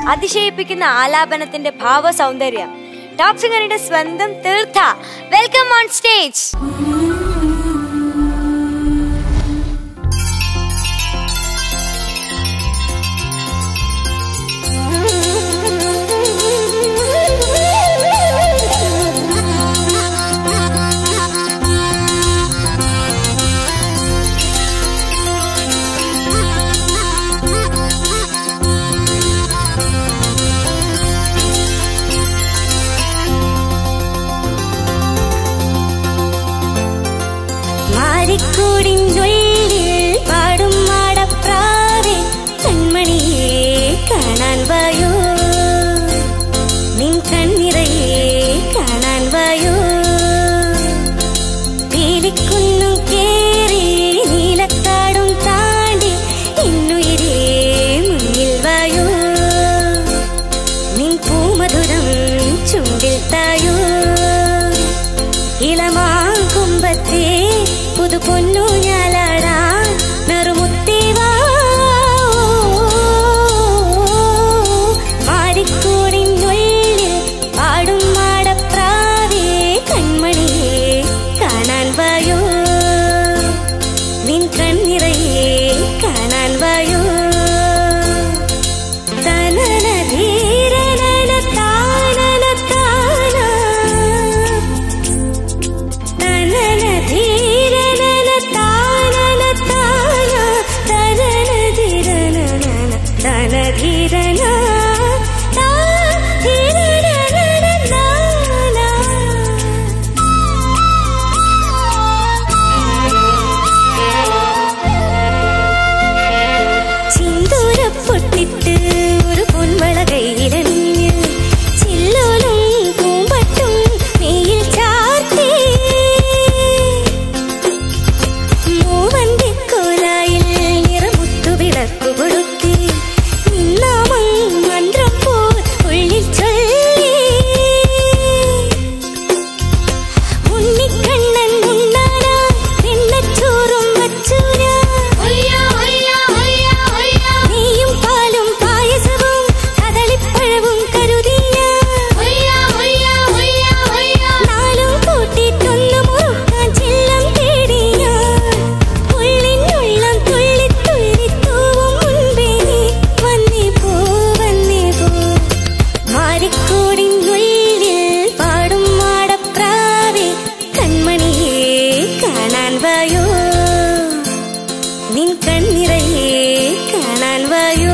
അതിശയിപ്പിക്കുന്ന ആലാപനത്തിന്റെ ഭാവ സൗന്ദര്യം ടോപ് സിംഗറിന്റെ സ്വന്തം തീർത്ഥ വെൽക്കം ഓൺ സ്റ്റേജ് മാറിക്കൂടിനുള്ളിൽ പാടും മാടപ്രാവേ കൺമണിയെ കാണാൻ വായോ നിൻ കണ്ണിറയെ കാണാൻ വായോ പീലിക്കുന്നും കേറി നീലക്കാടും താണ്ടി എന്നുയിരേ മുന്നിൽ വായോ നിൻ പൂമധുരം ചുണ്ടിൽ തായോ ഇളമാകുമ്പത്തെ പുതു പൊന്നു ഞാലാടാൻ നറുമുത്തേവാ മാറിക്കൂടിനുള്ളിൽ പാടും മാടപ്രാവേ കൺമണിയെ കാണാൻ വായോ നിൻ കണ്ണിറയെ കാണാൻ വായോ തനന ധീരനന താനന താന തനന ധീരനന താനന താന തനന ധീരനന തന ധീരന താ ധീരനന താന ചിന്തൂരപ്പൊട്ടിട്ട് ഒരു പൊൻവള കയ്യിലണിഞ്ഞ് ചില്ലോലും പൂമ്പട്ടും നെയ്യിൽ ചാർത്തി മൂവന്തിക്കോലായിൽ നിറമുത്തു വിളക്കു കൊടുത്തി നിന്നാമം മന്ത്രം പോൽ ഉള്ളിൽ ചൊല്ലി ഉണ്ണിക്കണ്ണൻ ഉണ്ണാനാ വെണ്ണച്ചോറും വച്ചൂരാ നെയ്യും പാലും പായസവും കദളിപ്പഴവും കരുതിയ നാലും കൂട്ടിട്ടൊന്നു മുറുക്കാൻ ചെല്ലം തേടിയ ഉള്ളിനുള്ളം തുള്ളി തുള്ളി തൂവും മുൻപേ നീ വന്നേ പോ വന്നേ പോ മാറിക്കൂടിനുള്ളിൽ പാടും മാടപ്രാവേ കൺമണിയെ കാണാൻ വായോ നിൻ കണ്ണിറയെ കാണാൻ വായോ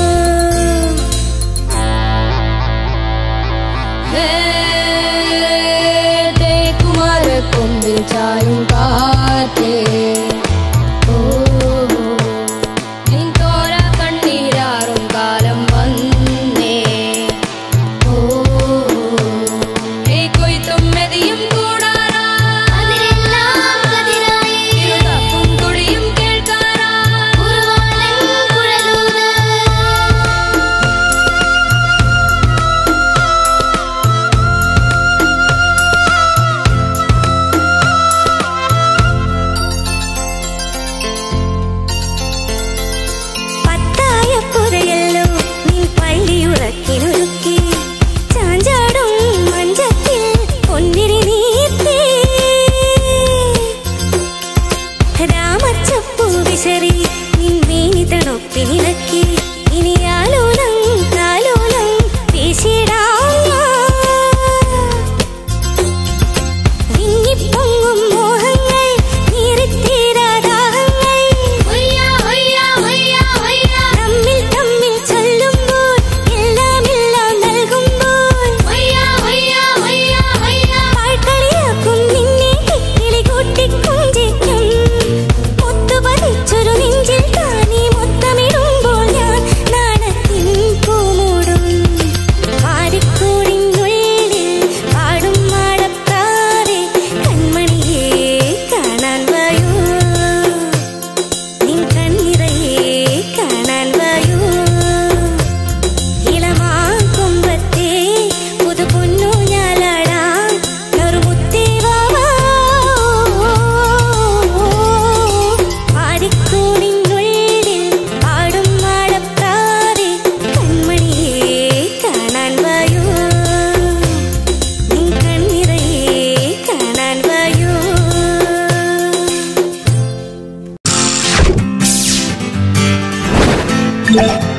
കുമാര കൊമ്പിൽ ചായും കാറ്റേ ഓ നിൻ തോര കണ്ണീരാറും കാലം വന്നേ ഓ ഈ കൊയ്ത്തും മെതിയും കൂടാറാ ഇരുതപ്പും തുടിയും കേൾക്കാറാ പത്തായ പുരയല്ലോ നിൻ പള്ളിയുറക്കിനൊരുക്കി ചാഞ്ചാടും മഞ്ചത്തിൽ പൊന്നിരി നീർത്തി രാമച്ചപ്പൂ വിശറി നിൻ മേനി തണുപ്പിനിളക്കി ഇനി ആലോലം കാലോലം വീശിടാം വിങ്ങിപ്പൊങ്ങും മോഹങ്ങൾ നീറിത്തീരാദാഹങ്ങൾ തമ്മിൽ തമ്മിൽ ചൊല്ലുമ്പോൾ എല്ലാം എല്ലാം നൽകുമ്പോൾ പാഴ്ക്കളിയാക്കും നിന്നെ കിക്കിളി കൂട്ടി കുഞ്ചിക്കും മുത്തുപതിച്ചൊരു നെഞ്ചിൽ താനേ മൊത്തമിടുമ്പോൾ ഞാൻ ും